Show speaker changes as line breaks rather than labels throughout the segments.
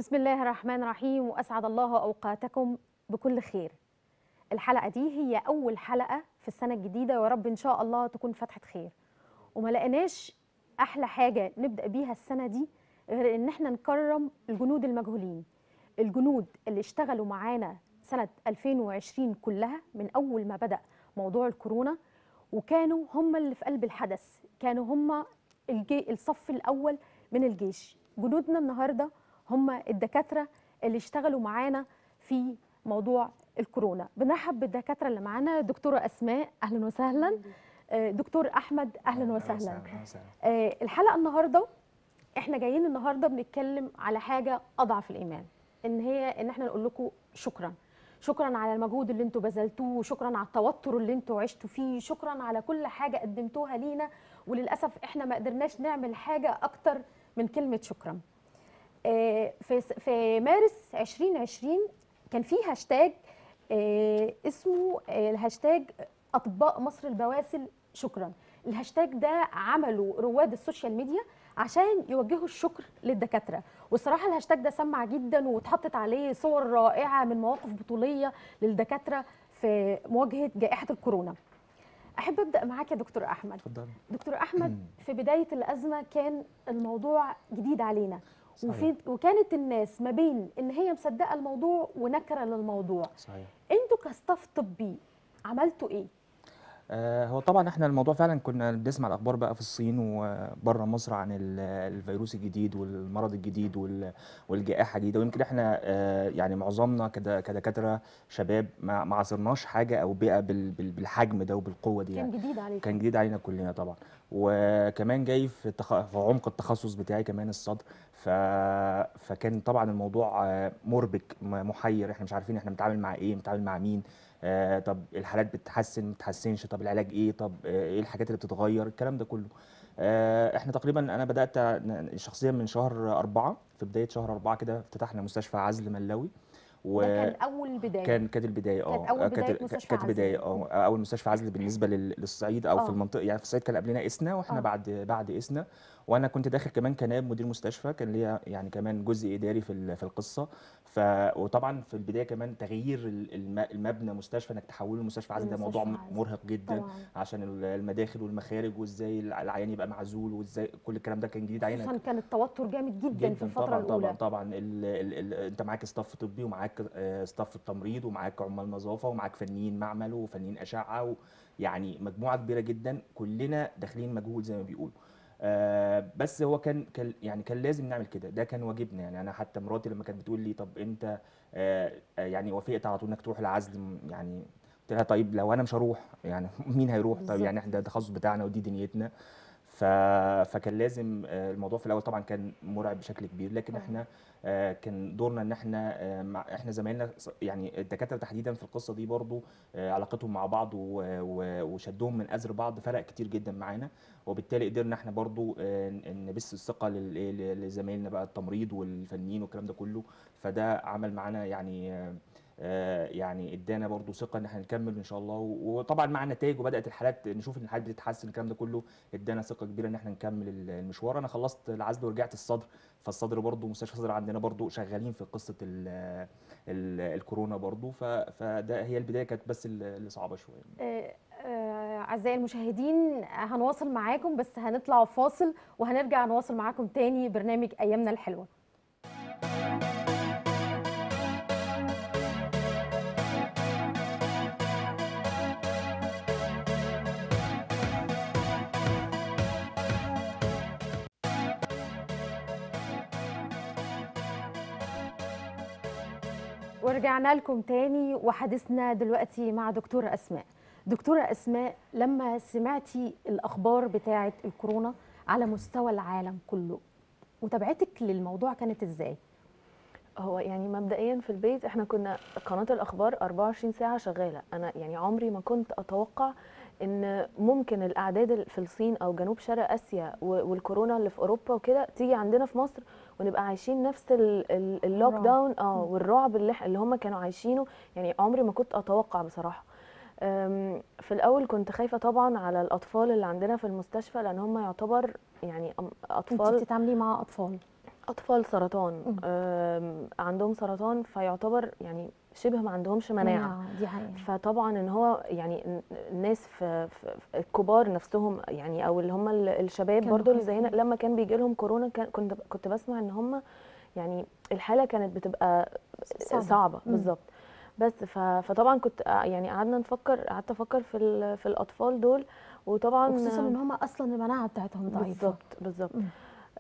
بسم الله الرحمن الرحيم واسعد الله اوقاتكم بكل خير. الحلقه دي هي اول حلقه في السنه الجديده ويا رب ان شاء الله تكون فتحه خير. وما لقيناش احلى حاجه نبدا بيها السنه دي غير ان احنا نكرم الجنود المجهولين. الجنود اللي اشتغلوا معانا سنه 2020 كلها من اول ما بدا موضوع الكورونا وكانوا هم اللي في قلب الحدث، كانوا هم الجي الصف الاول من الجيش. جنودنا النهارده هم الدكاتره اللي اشتغلوا معانا في موضوع الكورونا بنرحب بالدكاتره اللي معانا دكتوره اسماء اهلا وسهلا آه، دكتور احمد اهلا وسهلا آه، الحلقه النهارده احنا جايين النهارده بنتكلم على حاجه اضعف الايمان ان هي ان احنا نقول لكم شكرا شكرا على المجهود اللي انتوا بذلتوه شكرا على التوتر اللي انتوا عشتوا فيه شكرا على كل حاجه قدمتوها لينا وللاسف احنا ما قدرناش نعمل حاجه اكتر من كلمه شكرا آه، في في مارس 2020 كان في هاشتاج آه، اسمه آه، الهاشتاج اطباء مصر البواسل شكرا الهاشتاج ده عمله رواد السوشيال ميديا عشان يوجهوا الشكر للدكاتره والصراحه الهاشتاج ده سمع جدا واتحطت عليه صور رائعه من مواقف بطوليه للدكاتره في مواجهه جائحه الكورونا احب ابدا معاك يا دكتور احمد
اتفضل
دكتور احمد في بدايه الازمه كان الموضوع جديد علينا
صحيح.
وفي وكانت الناس ما بين ان هي مصدقه الموضوع ونكره للموضوع
صحيح
انتوا كستاف طبي عملتوا ايه
آه هو طبعا احنا الموضوع فعلا كنا بنسمع الاخبار بقى في الصين وبره مصر عن ال- الفيروس الجديد والمرض الجديد وال- والجائحه الجديده ويمكن احنا آه يعني معظمنا كد- كدكاتره شباب ما ما عاصرناش حاجه او بيئه بال- بال- بالحجم ده وبالقوه دي
كان
يعني
جديد عليكم
كان جديد علينا كلنا طبعا وكمان جاي في, التخ... في عمق التخصص بتاعي كمان الصدر ف... فكان طبعا الموضوع آه، مربك م- محير احنا مش عارفين احنا بنتعامل مع ايه بنتعامل مع مين آه طب الحالات بتتحسن ما بتتحسنش طب العلاج ايه طب آه ايه الحاجات اللي بتتغير الكلام ده كله آه احنا تقريبا انا بدات ن- شخصيا من شهر أربعة في بدايه شهر أربعة كده افتتحنا مستشفى عزل ملوي و...
ده كان اول البدايه
كان كانت البدايه اه
كانت أول
آه،
بداية
كانت
مستشفى
كانت
عزل.
بدايه اه اول مستشفى عزل بالنسبه لل- للصعيد او
آه.
في المنطقه يعني في الصعيد كان قبلنا اسنا واحنا
آه.
بعد بعد اسنا وانا كنت داخل كمان كنائب مدير مستشفى كان ليا يعني كمان جزء اداري في ال- في القصه ف وطبعا في البدايه كمان تغيير ال- الم- المبنى مستشفى انك تحوله لمستشفى عزل ده موضوع م-
لمستشفى عزل.
مرهق جدا
طبعا
عشان ال- المداخل والمخارج وازاي الع- العيان يبقى معزول وازاي كل الكلام ده كان جديد علينا
خصوصا كان التوتر جامد جدا, في الفتره
طبعا
الاولى
طبعا طبعا ال ال ال انت معاك ستاف طبي ومعاك آه، ستاف التمريض ومعاك عمال نظافه ومعاك فنيين معمل وفنيين اشعه يعني مجموعه كبيره جدا كلنا داخلين مجهود زي ما بيقولوا آه بس هو كان كان يعني كان لازم نعمل كده ده كان واجبنا يعني انا حتى مراتي لما كانت بتقول لي طب انت آه آه، يعني وافقت على طول انك تروح العزل م- يعني قلت لها طيب لو انا مش هروح يعني مين هيروح طيب
بالظبط.
يعني احنا ده التخصص بتاعنا ودي دنيتنا ف... فكان لازم آه، الموضوع في الاول طبعا كان مرعب بشكل كبير لكن
طبعاً.
احنا آه، كان دورنا ان احنا آه، مع احنا زمايلنا ص- يعني الدكاتره تحديدا في القصه دي برضو آه، علاقتهم مع بعض و- و- وشدهم من ازر بعض فرق كتير جدا معانا وبالتالي قدرنا احنا برضو آه، ن- نبث الثقه لل- إيه، ل- لزمايلنا بقى التمريض والفنيين والكلام ده كله فده عمل معانا يعني آه، آه، يعني ادانا برضو ثقه ان احنا نكمل ان شاء الله و- وطبعا مع النتائج وبدات الحالات نشوف ان الحالات بتتحسن الكلام ده كله ادانا ثقه كبيره ان احنا نكمل ال- المشوار انا خلصت العزل ورجعت الصدر فالصدر برضو مستشفى الصدر عندنا برضو شغالين في قصه ال ال الكورونا برضو ف- فده هي البدايه كانت بس اللي اللي صعبه شويه
آه، آه، أعزائي المشاهدين هنواصل معاكم بس هنطلع فاصل وهنرجع نواصل معاكم تاني برنامج أيامنا الحلوة ورجعنا لكم تاني وحديثنا دلوقتي مع دكتورة أسماء دكتورة أسماء لما سمعتي الأخبار بتاعة الكورونا على مستوى العالم كله متابعتك للموضوع كانت إزاي؟
هو يعني مبدئيا في البيت احنا كنا قناه الاخبار 24 ساعه شغاله انا يعني عمري ما كنت اتوقع ان ممكن الاعداد ال- في الصين او جنوب شرق اسيا و- والكورونا اللي في اوروبا وكده تيجي عندنا في مصر ونبقى عايشين نفس ال- ال- اللوك
الرعب.
داون اه
مم.
والرعب اللي, إح- اللي هم كانوا عايشينه يعني عمري ما كنت اتوقع بصراحه أم، في الاول كنت خايفه طبعا على الاطفال اللي عندنا في المستشفى لان هم يعتبر يعني أم-
انت
اطفال
بتتعاملي مع أطفال
اطفال سرطان
مم.
آم، عندهم سرطان فيعتبر يعني شبه ما عندهمش مناعه
دي حقيقة
فطبعا ان هو يعني ن- الناس في, في في الكبار نفسهم يعني او اللي هم ال- الشباب
كانوا
برضو اللي زينا
خايفين.
لما كان بيجي لهم كورونا كان كنت كنت بسمع ان هم يعني الحاله كانت بتبقى
صعبة.
صعبه, صعبة
مم.
بالظبط بس ف- فطبعا كنت آه، يعني قعدنا نفكر قعدت افكر في ال- في الاطفال دول وطبعا
وخصوصا ان هم اصلا المناعة بتاعتهم ضعيفة
بالظبط بالظبط
مم.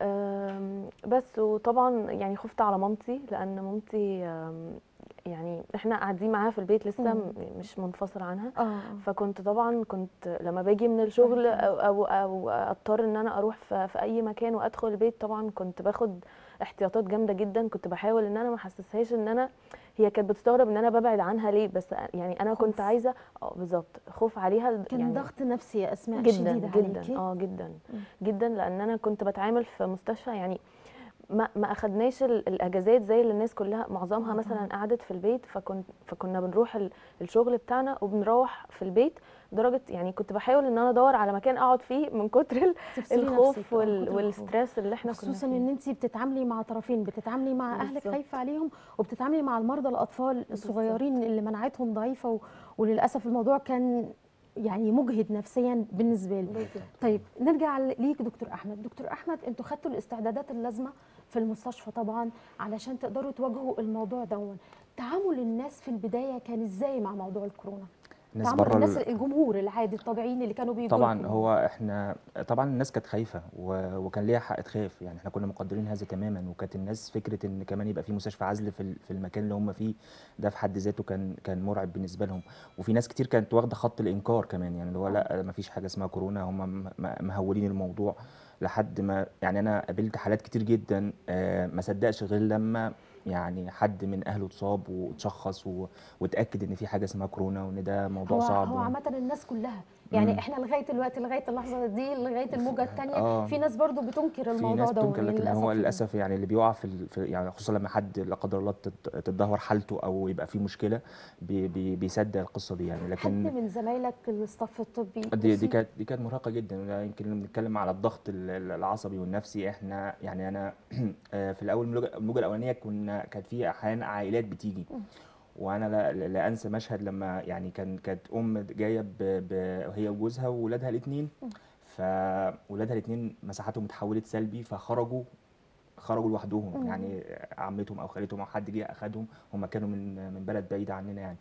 أم، بس وطبعا يعني خفت على مامتي لان مامتي أم، يعني احنا قاعدين معاها في البيت لسه
مم.
م- مش منفصل عنها
اه
فكنت طبعا كنت لما باجي من الشغل او او, أو اضطر ان انا اروح في, في اي مكان وادخل البيت طبعا كنت باخد احتياطات جامده جدا كنت بحاول ان انا ما احسسهاش ان انا هي كانت بتستغرب ان انا ببعد عنها ليه بس يعني انا كنت
خوف.
عايزه اه بالظبط خوف عليها
كان
يعني
ضغط نفسي يا اسماء
جدا
شديد
جدا
عليكي
اه جدا
مم.
جدا لان انا كنت بتعامل في مستشفى يعني ما ما اخدناش ال- الاجازات زي اللي الناس كلها معظمها
آه
مثلا
طبعاً.
قعدت في البيت فكنت فكنا بنروح ال- الشغل بتاعنا وبنروح في البيت لدرجه يعني كنت بحاول ان انا ادور على مكان اقعد فيه من كتر ال-
تفصلي نفسك،
الخوف
آه،
وال-
كتر الخوف.
والستريس اللي احنا كنا
خصوصا
فيه
ان انت بتتعاملي مع طرفين بتتعاملي مع اهلك
بالظبط.
خايفه عليهم وبتتعاملي مع المرضى الاطفال الصغيرين اللي مناعتهم ضعيفه و... وللاسف الموضوع كان يعني مجهد نفسيا بالنسبه لي
بالظبط.
طيب نرجع ل- ليك دكتور احمد دكتور احمد انتوا خدتوا الاستعدادات اللازمه في المستشفى طبعا علشان تقدروا تواجهوا الموضوع دون تعامل الناس في البدايه كان ازاي مع موضوع الكورونا
الناس
تعامل
بره
الناس
ال-
الجمهور العادي الطبيعيين اللي كانوا بيجوا
طبعا
لكم.
هو احنا طبعا الناس كانت خايفه و... وكان ليها حق تخاف يعني احنا كنا مقدرين هذا تماما وكانت الناس فكره ان كمان يبقى في مستشفى عزل في ال- في المكان اللي هم فيه ده في حد ذاته كان كان مرعب بالنسبه لهم وفي ناس كتير كانت واخده خط الانكار كمان يعني اللي هو لا ما فيش حاجه اسمها كورونا هم م- م- مهولين الموضوع لحد ما يعني انا قابلت حالات كتير جدا آه، ما صدقش غير لما يعني حد من اهله اتصاب واتشخص و... واتاكد ان في حاجه اسمها كورونا وان ده موضوع
هو
صعب
هو
و-
عامة الناس كلها يعني
مم.
احنا لغايه دلوقتي لغايه اللحظه دي لغايه الموجه الثانيه
آه.
في ناس برضو بتنكر
في
الموضوع
ناس
ده
بتنكر لكن هو
يعني.
للاسف يعني اللي بيقع في, ال- في يعني خصوصا لما حد لا قدر الله تت- تتدهور حالته او يبقى في مشكله بي بي بيصدق القصه دي يعني
حد
لكن
من زمايلك الصف الطبي
دي دي
أصيب؟
كانت دي كانت مرهقه جدا وده يمكن لما بنتكلم على الضغط ال- ال- العصبي والنفسي احنا يعني انا آه، في الاول الموجة- الموجه الاولانيه كنا كانت في احيانا عائلات بتيجي وانا لا, لا لا انسى مشهد لما يعني كان كانت ام جايه ب- ب- هي وجوزها واولادها الاثنين فاولادها الاثنين مساحتهم اتحولت سلبي فخرجوا خرجوا لوحدهم
مم.
يعني عمتهم او خالتهم او حد جه اخدهم هم كانوا من من بلد بعيده عننا يعني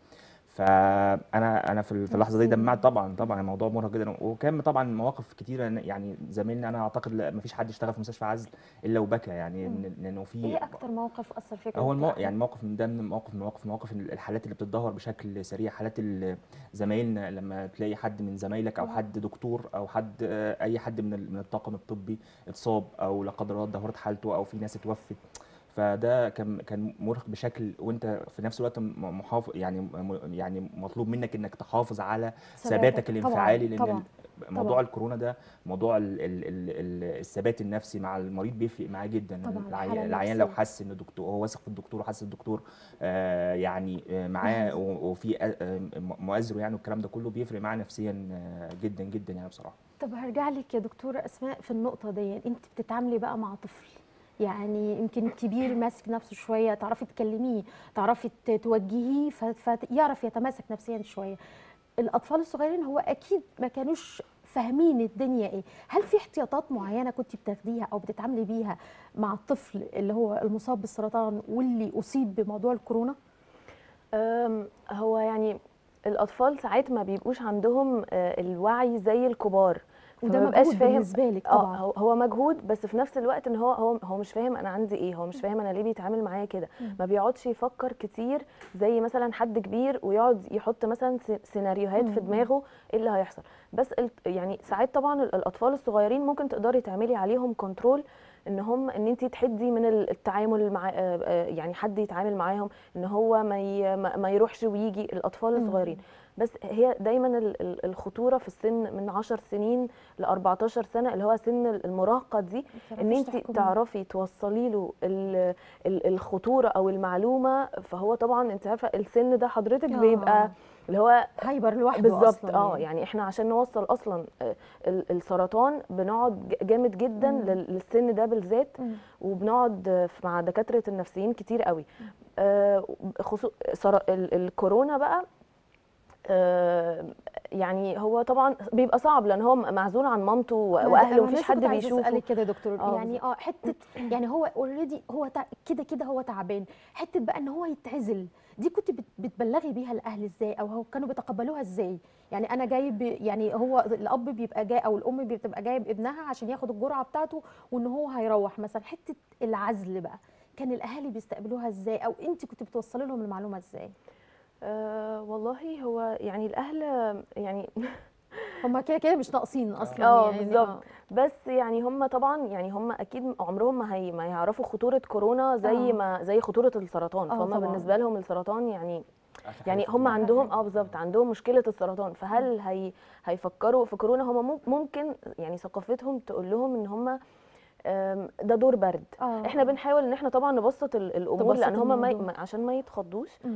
فانا انا في ال- في اللحظه دي
نفسياً.
دمعت طبعا طبعا الموضوع مرهق جدا وكان طبعا مواقف كتيره يعني زميلنا انا اعتقد ما فيش حد اشتغل في مستشفى عزل الا وبكى يعني
مم.
لأن- لانه في
ايه اكتر موقف اثر فيك يا
هو
دكتور
المو...
أحمد؟
يعني موقف من ضمن مواقف من مواقف مواقف الحالات اللي بتتدهور بشكل سريع حالات ال- زمايلنا لما تلاقي حد من زمايلك او
طبعاً.
حد دكتور او حد آه، اي حد من ال- من الطاقم الطبي اتصاب او لا قدر الله اتدهورت حالته او في ناس اتوفت فده كان كان مرهق بشكل وانت في نفس الوقت م- محافظ يعني م- يعني مطلوب منك انك تحافظ على ثباتك
طبعاً،
الانفعالي لان
طبعا
ال- موضوع الكورونا ده موضوع ال ال ال ال الثبات النفسي مع المريض بيفرق معاه جدا
طبعاً،
العي-
الحالة
العيان لو
النفسية.
حس ان الدكتور هو واثق في الدكتور وحس الدكتور آه يعني آه معاه و- وفي آه، آه، مؤازره يعني والكلام ده كله بيفرق معاه نفسيا آه، جدا جدا يعني بصراحه
طب هرجع لك يا دكتورة أسماء في النقطة دي أنت بتتعاملي بقى مع طفل يعني يمكن الكبير ماسك نفسه شوية تعرفي تكلميه تعرفي ت- توجهيه ف- فيعرف يتماسك نفسيا شوية الأطفال الصغيرين هو أكيد ما كانوش فاهمين الدنيا ايه هل في احتياطات معينه كنت بتاخديها او بتتعاملي بيها مع الطفل اللي هو المصاب بالسرطان واللي اصيب بموضوع الكورونا
أم، هو يعني الأطفال ساعات ما بيبقوش عندهم آه، الوعي زي الكبار
وده
فما بيبقاش
مجهود
فاهم
بالنسبه لك
اه
طبعا
هو هو مجهود بس في نفس الوقت ان هو هو هو مش فاهم انا عندي ايه هو مش فاهم انا ليه بيتعامل معايا كده
مم.
ما بيقعدش يفكر كتير زي مثلا حد كبير ويقعد يحط مثلا س- سيناريوهات في
مم.
دماغه ايه اللي هيحصل بس ال- يعني ساعات طبعا ال- الاطفال الصغيرين ممكن تقدري تعملي عليهم كنترول ان هم ان انت تحدي من ال- التعامل مع آه، آه، يعني حد يتعامل معاهم ان هو ما ي- ما ما يروحش ويجي الاطفال
مم.
الصغيرين بس هي دايما ال- ال- الخطوره في السن من 10 سنين ل 14 سنه اللي هو سن المراهقه دي ان
متعرفيش
انت
تحكمي.
تعرفي توصلي له ال- ال- الخطوره او المعلومه فهو طبعا انت عارفه السن ده حضرتك
آه.
بيبقى اللي هو
هايبر لوحده
بالظبط
أصلاً
اه يعني احنا عشان نوصل اصلا آه، ال- السرطان بنقعد ج- جامد جدا
مم.
لل- للسن ده بالذات
مم.
وبنقعد آه، في- مع دكاتره النفسيين كتير قوي آه، خصو... سر... ال... الكورونا بقى آه، يعني هو طبعا بيبقى صعب لان هو معزول عن مامته و-
ما ده-
واهله
أنا
ومفيش
لسه
حد
كنت عايزة
بيشوفه
اسالك كده يا دكتور
آه،
يعني اه حته يعني هو اوريدي هو تع- كده كده هو تعبان حته بقى ان هو يتعزل دي كنت بت- بتبلغي بيها الاهل ازاي او هو كانوا بيتقبلوها ازاي يعني انا جايب يعني هو الاب بيبقى جاي او الام بتبقى جايب ابنها عشان ياخد الجرعه بتاعته وان هو هيروح مثلا حته العزل بقى كان الاهالي بيستقبلوها ازاي او انت كنت بتوصلي لهم المعلومه ازاي
آه والله هو يعني الاهل يعني
هم كده كده مش ناقصين اصلا
اه
يعني
بالظبط.
آه.
بس يعني هم طبعا يعني هم اكيد عمرهم ما هي ما يعرفوا خطوره كورونا زي
آه.
ما زي خطوره السرطان
آه
فهم
طبعاً.
بالنسبه لهم السرطان يعني
آخر حاجة
يعني
في
هم
دماغي.
عندهم
حاجة.
اه بالظبط عندهم مشكله السرطان فهل هي هيفكروا في كورونا هم مم- ممكن يعني ثقافتهم تقول لهم ان هم آم، ده دور برد
اه
احنا بنحاول ان احنا طبعا نبسط ال- الامور
تبسط
لان هم ما
الموضوع.
ما- عشان ما يتخضوش
مم.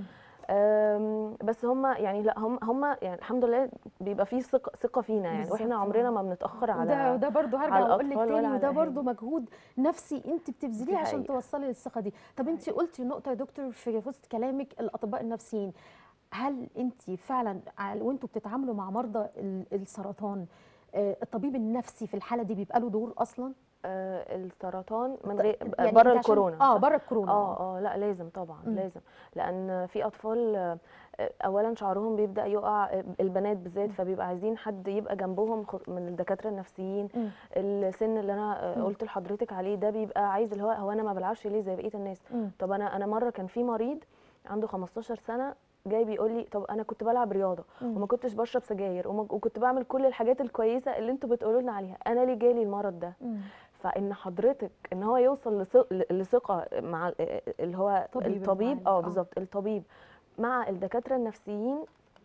أم، بس هم يعني لا هم هم يعني الحمد لله بيبقى في ثقه ثقه فينا يعني
بالظبط.
واحنا عمرنا ما بنتاخر
وده
على
وده برضه هرجع
على
واقول لك
الأطفال ولا
تاني
على
وده
الأهالي.
برضه مجهود نفسي انت بتبذليه
دي
عشان
حقيقة.
توصلي للثقه دي طب انت قلتي نقطه يا دكتور في وسط كلامك الاطباء النفسيين هل انت فعلا ع- وانتوا بتتعاملوا مع مرضى ال- السرطان آه، الطبيب النفسي في الحاله دي بيبقى له دور اصلا
آه، السرطان من غير
يعني
بره
أنت عشان-
الكورونا
اه
صح؟
بره الكورونا
اه اه لا لازم طبعا
مم.
لازم لان في اطفال آه، اولا شعرهم بيبدا يقع آه، البنات بالذات فبيبقى عايزين حد يبقى جنبهم خ- من الدكاتره النفسيين
مم.
السن اللي انا آه،
مم.
قلت لحضرتك عليه ده بيبقى عايز اللي هو هو انا ما بلعبش ليه زي بقيه الناس
مم.
طب انا انا مره كان في مريض عنده 15 سنه جاي بيقول لي طب انا كنت بلعب رياضه
مم.
وما كنتش بشرب سجاير وما- وكنت بعمل كل الحاجات الكويسه اللي انتوا بتقولوا لنا عليها انا ليه جالي المرض ده
مم.
فان حضرتك ان هو يوصل لث- لثقه مع ال- اللي هو
طبيب
الطبيب
المعالج،
اه
آه.
بالظبط الطبيب مع الدكاتره النفسيين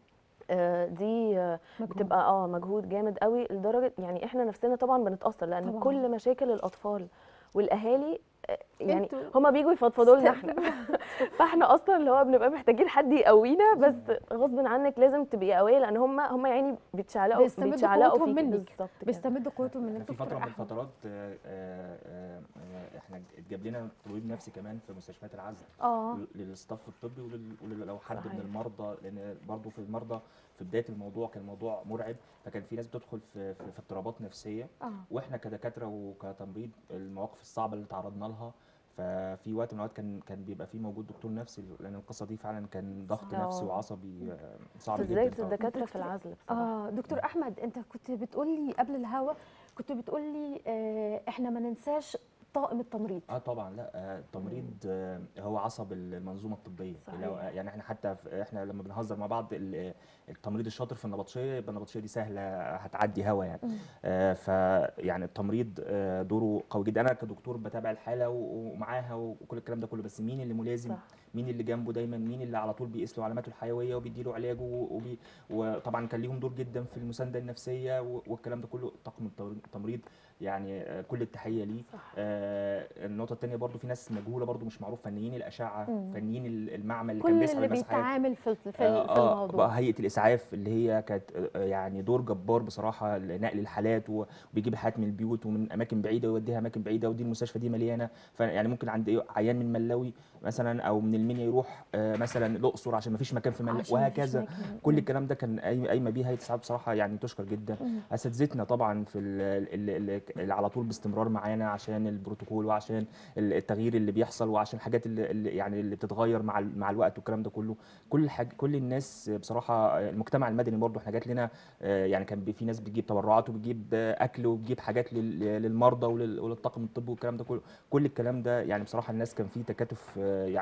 آه، دي آه،
مجهود.
بتبقى اه مجهود جامد قوي لدرجه يعني احنا نفسنا طبعا بنتاثر لان
طبعاً.
كل مشاكل الاطفال والاهالي آه، يعني
انتوا
هما بيجوا يفضفضوا لنا احنا فاحنا اصلا اللي هو بنبقى محتاجين حد يقوينا بس غصب عنك لازم تبقي قويه لان هما هما يعني بيتشعلقوا
بيستمدوا
بيتشعلقوا
قوتهم
فيكي
منك.
بالظبط كده.
بيستمدوا قوتهم من
كان في
الدكتور
فتره من
أحمد.
الفترات آه، آه، آه، آه، احنا اتجاب لنا طبيب نفسي كمان في مستشفيات العزل
اه
للستاف الطبي ولل- ولو حد من
صحيح.
المرضى لان برضه في المرضى في بدايه الموضوع كان الموضوع مرعب فكان في ناس بتدخل في في, في اضطرابات نفسيه
اه
واحنا كدكاتره وكتمريض المواقف الصعبه اللي تعرضنا لها ففي وقت من الاوقات كان كان بيبقى في موجود دكتور نفسي لان القصه دي فعلا كان ضغط
صح.
نفسي وعصبي آه، صعب
ازاي
جدا
الدكاتره في
دكتور-
العزل بصراحه
اه دكتور احمد انت كنت بتقولي قبل الهوا كنت بتقولي آه احنا ما ننساش طاقم التمريض
اه طبعا لا آه، التمريض آه، هو عصب المنظومه الطبيه
صحيح.
لو- آه، يعني احنا حتى في- احنا لما بنهزر مع بعض ال- التمريض الشاطر في النبطشيه يبقى النبطشيه دي سهله هتعدي هوا يعني
مم.
آه، فيعني التمريض آه، دوره قوي جدا انا كدكتور بتابع الحاله و- ومعاها وكل الكلام ده كله بس مين اللي ملازم
صح.
مين اللي جنبه دايما مين اللي على طول بيقيس له علاماته الحيويه وبيدي له علاجه وبي وطبعا كان ليهم دور جدا في المسانده النفسيه و- والكلام ده كله طاقم التمر- التمريض يعني آه، كل التحيه ليه
صح.
آه النقطه الثانيه برضو في ناس مجهوله برضو مش معروف فنيين الاشعه
مم.
فنيين ال- المعمل اللي كان
كل
بيسحب
اللي
المساحات
بيتعامل في في, في
آه، آه،
الموضوع
بقى هيئه الاسعاف اللي هي كانت آه، يعني دور جبار بصراحه لنقل الحالات و- وبيجيب الحالات من البيوت ومن اماكن بعيده ويوديها اماكن بعيده ودي المستشفى دي مليانه فيعني ممكن عند عيان من ملاوي مثلا او من المنيا يروح آه، مثلا الاقصر عشان ما فيش مكان في ملاوي
عشان مفيش
وهكذا
مكان.
كل
مم.
الكلام ده كان قايم- قايمه بيه هيئه الاسعاف بصراحه يعني تشكر جدا
مم.
اساتذتنا طبعا في ال- ال- ال- اللي على طول باستمرار معانا عشان البروتوكول وعشان ال- التغيير اللي بيحصل وعشان الحاجات اللي اللي- يعني اللي بتتغير مع ال- مع الوقت والكلام ده كله كل حاجه كل الناس بصراحه المجتمع المدني برضه احنا جات لنا آه، يعني كان بي- في ناس بتجيب تبرعات وبتجيب آه، اكل وبتجيب حاجات لل- للمرضى ولل- وللطاقم الطبي والكلام ده كله كل الكلام ده يعني بصراحه الناس كان فيه تكاتف آه، يعني بشكل كبير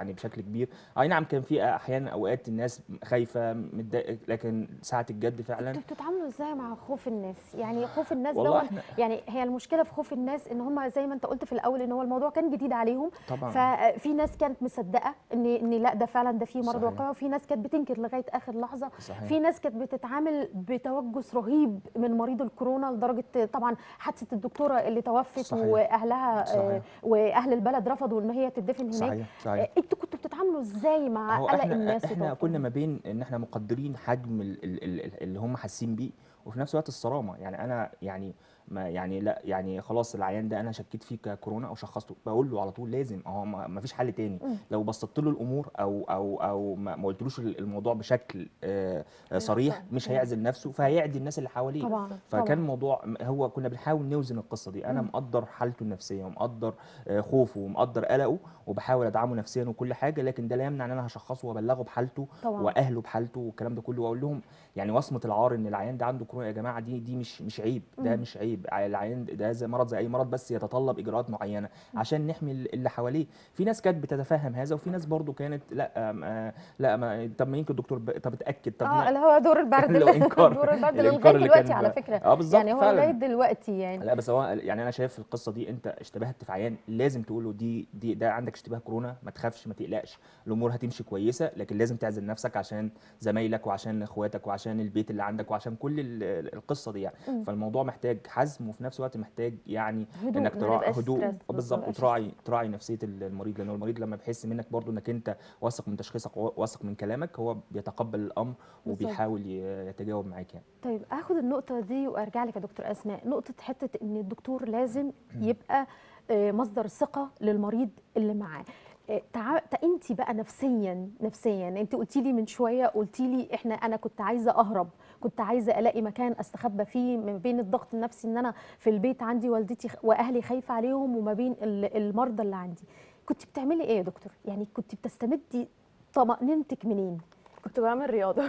كبير اي نعم كان في احيانا اوقات الناس خايفه متضايقه لكن ساعه الجد فعلا
انتوا بتتعاملوا ازاي مع خوف الناس يعني خوف الناس
والله
ده
احنا
يعني هي المشكله في خوف الناس ان هم زي ما انت قلت في الاول ان هو الموضوع كان جديد عليهم
طبعا
ففي ناس كانت مصدقه ان ان لا ده فعلا ده في مرض
صحيح.
واقعي وفي ناس كانت بتنكر لغايه اخر لحظه
صحيح
في ناس كانت بتتعامل بتوجس رهيب من مريض الكورونا لدرجه طبعا حادثه الدكتوره اللي توفت
صحيح.
واهلها
صحيح.
آه، واهل البلد رفضوا ان هي تدفن هناك
صحيح صحيح
آه، انتوا كنتوا بتتعاملوا ازاي مع
هو
قلق
احنا
الناس
احنا
وتوترهم؟
كنا ما بين ان احنا مقدرين حجم ال- ال- ال- اللي هم حاسين بيه وفي نفس الوقت الصرامه يعني انا يعني ما يعني لا يعني خلاص العيان ده انا شكيت فيه ككورونا او شخصته بقول له على طول لازم هو ما ما فيش حل تاني
مم.
لو بسطت له الامور او او او ما ما قلتلوش الموضوع بشكل آه، آه، صريح
صح.
مش
مم.
هيعزل نفسه فهيعدي الناس اللي حواليه
طبعا
فكان
طبعاً.
الموضوع هو كنا بنحاول نوزن القصه دي انا
مم.
مقدر حالته النفسيه ومقدر آه، خوفه ومقدر قلقه وبحاول ادعمه نفسيا وكل حاجه لكن ده لا يمنع ان انا هشخصه وابلغه بحالته
طبعا
واهله بحالته والكلام ده كله واقول لهم يعني وصمه العار ان العيان ده عنده كورونا يا جماعه دي دي مش مش عيب ده
مم.
مش عيب العيان ده زي مرض زي اي مرض بس يتطلب اجراءات معينه عشان نحمي اللي حواليه في ناس كانت بتتفهم هذا وفي ناس برضو كانت لا ما لا ما طب ما يمكن الدكتور ب... طب اتاكد طب
اه
ما-
اللي هو دور البرد
اللي هو إنكار.
دور البرد اللي
الإنكار
لغايه
اللي
دلوقتي
كان
على
ب-
فكره
اه بالظبط
يعني هو
فعلا.
لغايه دلوقتي يعني
لا بس هو يعني انا شايف في القصه دي انت اشتبهت في عيان لازم تقول له دي دي ده عندك اشتباه كورونا ما تخافش ما تقلقش الامور هتمشي كويسه لكن لازم تعزل نفسك عشان زمايلك وعشان اخواتك وعشان البيت اللي عندك وعشان كل ال- ال- القصه دي يعني
مم.
فالموضوع محتاج حزم وفي نفس الوقت محتاج يعني
هدوء
انك
ما
تراعي
نبقاش
هدوء
ستريس
بالظبط
بالظبط.
وتراعي تراعي نفسيه المريض لان المريض لما بيحس منك برضو انك انت واثق من تشخيصك واثق من كلامك هو بيتقبل الامر
بالظبط.
وبيحاول ي- يتجاوب معاك يعني
طيب اخد النقطه دي وارجع لك يا دكتور اسماء نقطه حته ان الدكتور لازم يبقى آه، مصدر ثقه للمريض اللي معاه آه، تع... انت بقى نفسيا نفسيا انت قلتي لي من شويه قلتي لي احنا انا كنت عايزه اهرب كنت عايزه الاقي مكان استخبى فيه ما بين الضغط النفسي ان انا في البيت عندي والدتي خ- واهلي خايفه عليهم وما بين ال- المرضى اللي عندي كنت بتعملي ايه يا دكتور يعني كنت بتستمدي طمأنينتك منين
كنت بعمل رياضه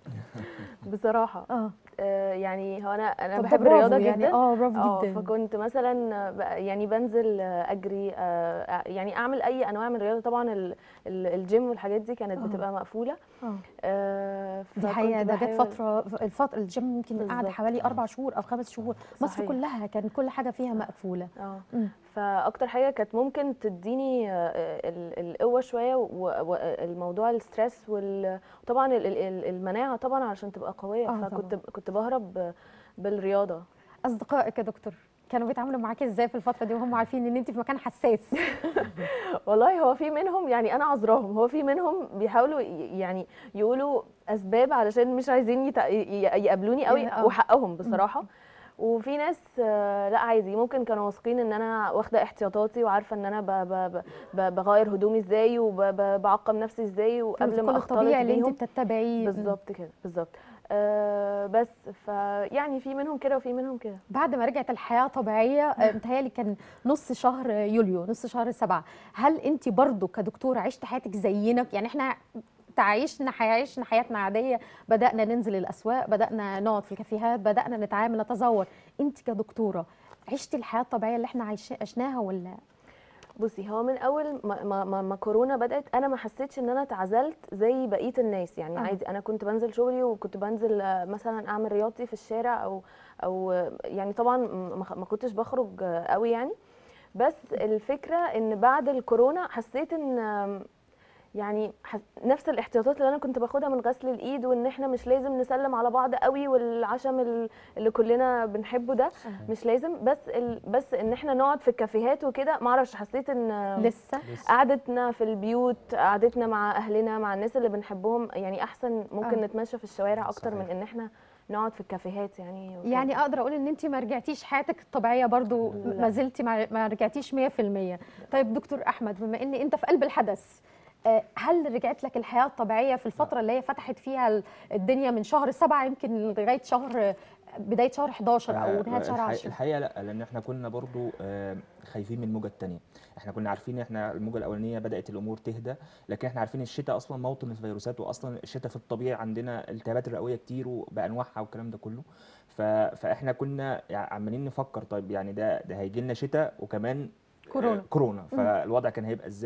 بصراحه
اه
آه، يعني هو انا انا
طب ده
بحب
برافو
الرياضه
يعني
جدا
اه برافو
اه
جدا
فكنت مثلا ب- يعني بنزل آه، اجري آه، يعني اعمل اي انواع من الرياضه طبعا ال- ال- الجيم والحاجات دي كانت
آه.
بتبقى مقفوله
اه
آه،
دي
فكنت
حقيقة ده جت
بحاول-
فترة الفترة الجيم يمكن قعد
بالظبط.
حوالي أربع شهور أو خمس شهور مصر
صحيح.
كلها كان كل حاجة فيها مقفولة
اه
مم.
فاكتر حاجه كانت ممكن تديني آه، ال- القوه شويه والموضوع الستريس وال- وطبعا ال- ال- المناعه طبعا علشان تبقى قويه
آه،
فكنت كنت بهرب بالرياضه
أصدقائك يا دكتور كانوا بيتعاملوا معاكي ازاي في الفترة دي وهم عارفين ان انت في مكان حساس
والله هو في منهم يعني انا عذراهم هو في منهم بيحاولوا ي- يعني يقولوا اسباب علشان مش عايزين يتع- ي- يقابلوني قوي
يعني آه.
وحقهم بصراحه وفي ناس آه، لا عادي ممكن كانوا واثقين ان انا واخده احتياطاتي وعارفه ان انا ب ب ب ب بغير هدومي ازاي وبعقم نفسي ازاي وقبل ما
كل
اختلط
الطبيعي اللي
بيهم
انت بتتبعيه
بالظبط كده بالظبط آه بس فيعني في منهم كده وفي منهم كده
بعد ما رجعت الحياة طبيعية آه، متهيألي كان نص شهر يوليو نص شهر سبعة هل انت برضو كدكتورة عشت حياتك زينا يعني احنا تعيشنا عيشنا حياتنا عادية بدأنا ننزل الأسواق بدأنا نقعد في الكافيهات بدأنا نتعامل نتزور انت كدكتورة عشتي الحياة الطبيعية اللي احنا عايش- عشناها ولا
بصي هو من اول ما, ما, ما, ما كورونا بدات انا ما حسيتش ان انا اتعزلت زي بقيه الناس يعني
آه.
آه. عادي انا كنت بنزل شغلي وكنت بنزل آه، مثلا اعمل رياضتي في الشارع او او آه، يعني طبعا ما ما كنتش بخرج آه، قوي يعني بس الفكره ان بعد الكورونا حسيت ان آم، يعني حس... نفس الاحتياطات اللي انا كنت باخدها من غسل الايد وان احنا مش لازم نسلم على بعض قوي والعشم ال- اللي كلنا بنحبه ده مش لازم بس ال... بس ان احنا نقعد في الكافيهات وكده ما اعرفش حسيت ان
لسه
قعدتنا في البيوت قعدتنا مع اهلنا مع الناس اللي بنحبهم يعني احسن ممكن
آه.
آه. نتمشى في الشوارع اكتر
صحيح.
من ان احنا نقعد في الكافيهات يعني وكده.
يعني اقدر اقول ان انت ما رجعتيش حياتك الطبيعيه برضو
لا.
ما زلتي ما ما رجعتيش 100% طيب دكتور احمد بما ان انت في قلب الحدث آه، هل رجعت لك الحياه الطبيعيه في الفتره اللي هي فتحت فيها ال- الدنيا من شهر سبعة يمكن لغايه شهر بدايه شهر 11 او
آه،
نهايه شهر
الحقيقة-
10
الحقيقه لا لان احنا كنا برضو آه، خايفين من الموجه الثانيه احنا كنا عارفين احنا الموجه الاولانيه بدات الامور تهدى لكن احنا عارفين الشتاء اصلا موطن الفيروسات واصلا الشتاء في الطبيعي عندنا التهابات رئويه كتير وبانواعها والكلام ده كله ف... فاحنا كنا يعني عمالين نفكر طيب يعني ده ده هيجي لنا شتاء وكمان
كورونا.
آه، كورونا فالوضع كان هيبقى ازاي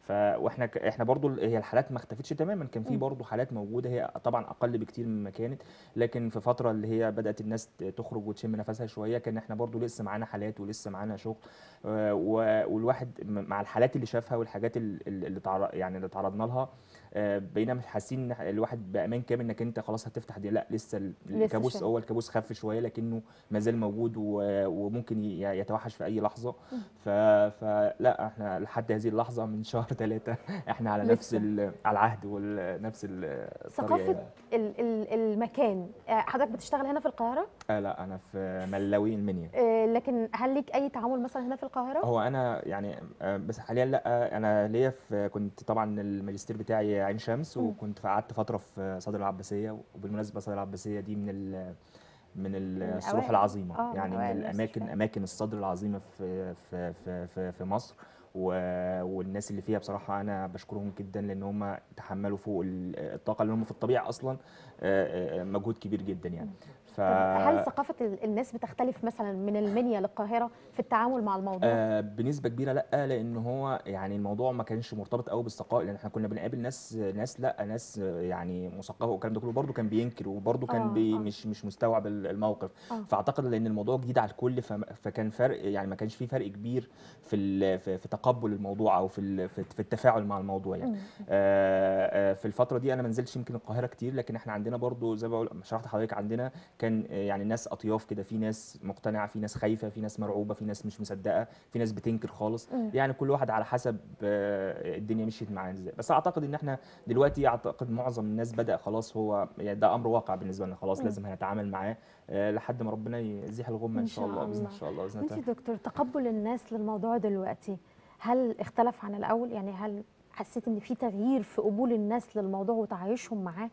ف واحنا ك... احنا برضو ال- هي الحالات ما اختفتش تماما كان في
مم.
برضو حالات موجوده هي طبعا اقل بكتير مما كانت لكن في فتره اللي هي بدات الناس ت- تخرج وتشم نفسها شويه كان احنا برضو لسه معانا حالات ولسه معانا شغل آه، و- والواحد م- مع الحالات اللي شافها والحاجات ال- ال- اللي تعر... يعني اللي تعرضنا لها آه، بقينا مش حاسين ان الواحد بامان كامل انك انت خلاص هتفتح دي لا لسه ال-
لسه
الكابوس
شوية.
هو الكابوس خف شويه لكنه ما زال موجود و- وممكن ي- يتوحش في اي لحظه ف... فلا احنا لحد هذه اللحظه من شهر ثلاثة احنا على نفس
لسه.
ال... على العهد ونفس الطريقه
ثقافه
يعني.
ال- ال- المكان آه، حضرتك بتشتغل هنا في القاهره
آه لا انا في ملاوي المنيا
آه، لكن هل ليك اي تعامل مثلا هنا في القاهره
هو انا يعني آه، بس حاليا لا انا ليا في كنت طبعا الماجستير بتاعي عين شمس
مم.
وكنت قعدت فتره في صدر العباسيه وبالمناسبه صدر العباسيه دي من ال من الصروح
الأوائل.
العظيمه
آه، من
يعني من
أوائل
الاماكن
المستشفيات.
اماكن الصدر العظيمه في في في في, في مصر و- والناس اللي فيها بصراحه انا بشكرهم جدا لان هم تحملوا فوق ال- الطاقه اللي هم في الطبيعه اصلا آه، آه، مجهود كبير جدا يعني ف
طب هل ثقافه ال- الناس بتختلف مثلا من المنيا للقاهره في التعامل مع الموضوع
آه بنسبه كبيره لا لان هو يعني الموضوع ما كانش مرتبط قوي بالثقافه لان احنا كنا بنقابل ناس ناس لا ناس آه، يعني مثقفه والكلام ده كله برضه كان بينكر وبرضه كان
آه،
بي
آه.
مش مش مستوعب ال- الموقف
آه.
فاعتقد لان الموضوع جديد على الكل فم- فكان فرق يعني ما كانش في فرق كبير في ال- في, في تقبل الموضوع او في ال- في في التفاعل مع الموضوع يعني
مم.
آه، آه، في الفتره دي انا ما نزلتش يمكن القاهره كتير لكن احنا عندنا برضو زي ما بقول شرحت لحضرتك عندنا كان آه، يعني ناس اطياف كده في ناس مقتنعه في ناس خايفه في ناس مرعوبه في ناس مش مصدقه في ناس بتنكر خالص
مم.
يعني كل واحد على حسب آه، الدنيا مشيت معاه ازاي بس اعتقد ان احنا دلوقتي اعتقد معظم الناس بدا خلاص هو يعني ده امر واقع بالنسبه لنا خلاص
مم.
لازم هنتعامل معاه آه، لحد ما ربنا يزيح الغمه
إن
ان شاء
شاء
الله باذن
الله.
ان شاء الله باذن
وانت
الله
دكتور تقبل الناس للموضوع دلوقتي هل اختلف عن الاول يعني هل حسيت ان في تغيير في قبول الناس للموضوع وتعايشهم معاه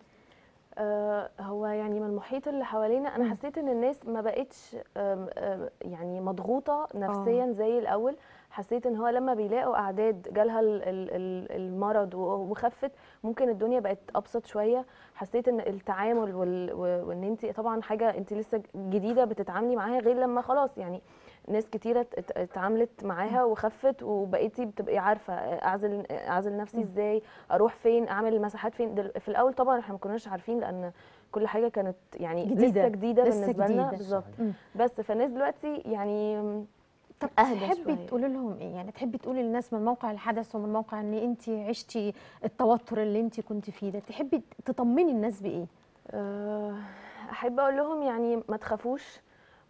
آه، هو يعني من المحيط اللي حوالينا انا
مم.
حسيت ان الناس ما بقتش آم، آم، يعني مضغوطه نفسيا زي الاول حسيت ان هو لما بيلاقوا اعداد جالها ال- ال- ال- المرض و- وخفت ممكن الدنيا بقت ابسط شويه حسيت ان التعامل وال- و- وان انت طبعا حاجه انت لسه جديده بتتعاملي معاها غير لما خلاص يعني ناس كتيره ات- ات- اتعاملت معاها وخفت وبقيتي بتبقي عارفه اعزل اعزل نفسي
مم.
ازاي اروح فين اعمل المساحات فين دل- في الاول طبعا احنا ما كناش عارفين لان كل حاجه كانت يعني
جديدة.
لسه جديده
لسه
بالنسبه لنا
جديدة.
بالظبط
مم.
بس فالناس دلوقتي يعني
طب
أهدى
تحبي
شوية.
تقولي لهم ايه يعني تحبي تقولي للناس من موقع الحدث ومن موقع ان انت عشتي التوتر اللي انت كنت فيه ده تحبي تطمني الناس بايه
آه، احب اقول لهم يعني ما تخافوش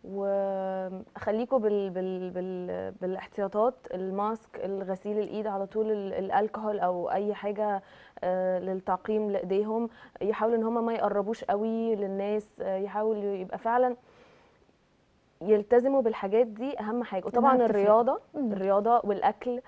وخليكم بال بال بال بالاحتياطات الماسك الغسيل الايد على طول ال- الالكهول او اي حاجه آه، للتعقيم لايديهم يحاولوا ان هم ما يقربوش قوي للناس آه، يحاولوا يبقى فعلا يلتزموا بالحاجات دي اهم حاجه وطبعا
بتفرق.
الرياضه
مم.
الرياضه والاكل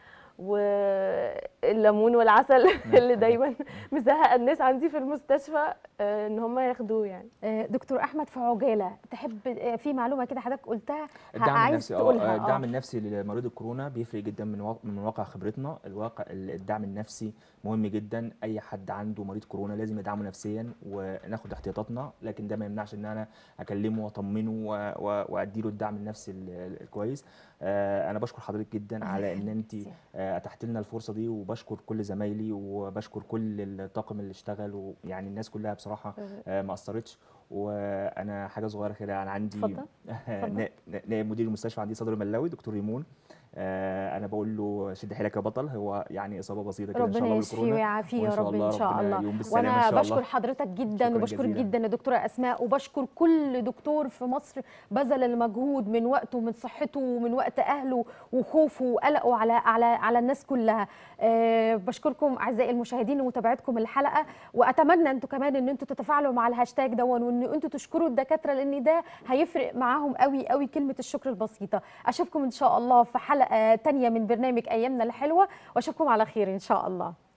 والليمون والعسل اللي دايما مزهق الناس عندي في المستشفى آه، ان هم ياخدوه يعني
آه، دكتور احمد في عجاله تحب آه، في معلومه كده حضرتك قلتها
الدعم
عايز
النفسي
تقولها
اه
آه.
الدعم النفسي لمريض الكورونا بيفرق جدا من واقع من واقع خبرتنا الواقع الدعم النفسي مهم جدا اي حد عنده مريض كورونا لازم ندعمه نفسيا وناخد احتياطاتنا لكن ده ما يمنعش ان انا اكلمه واطمنه و- و- واديله الدعم النفسي ال- ال- الكويس آه، انا بشكر حضرتك جدا
الله
على ان
يخليك
انت
يا
آه، اتحت لنا الفرصه دي وبشكر كل زمايلي وبشكر كل الطاقم اللي اشتغل ويعني الناس كلها بصراحه آه، ما قصرتش وانا حاجه صغيره كده انا عندي
اتفضل. اتفضل.
نا- نا- نائب مدير المستشفى عندي صدر ملاوي دكتور ريمون آه، انا بقول له شد حيلك يا بطل هو يعني اصابه بسيطه كده ان شاء
ربنا
الله
يشفيه
بالكورونا
ويعافيه يا
وإن شاء
رب
الله
ان شاء
ربنا
الله
يقوم بالسلامة إن
وانا
شاء
بشكر
الله.
حضرتك جدا
شكراً
وبشكر
جزيلاً.
جدا الدكتوره اسماء وبشكر كل دكتور في مصر بذل المجهود من وقته ومن صحته ومن وقت اهله وخوفه وقلقه على على على الناس كلها أه بشكركم اعزائي المشاهدين لمتابعتكم الحلقه واتمنى انتوا كمان ان انتوا تتفاعلوا مع الهاشتاج دون وان انتوا تشكروا الدكاتره لان ده هيفرق معاهم قوي قوي كلمه الشكر البسيطه اشوفكم ان شاء الله في حلقه تانية من برنامج ايامنا الحلوه واشوفكم على خير ان شاء الله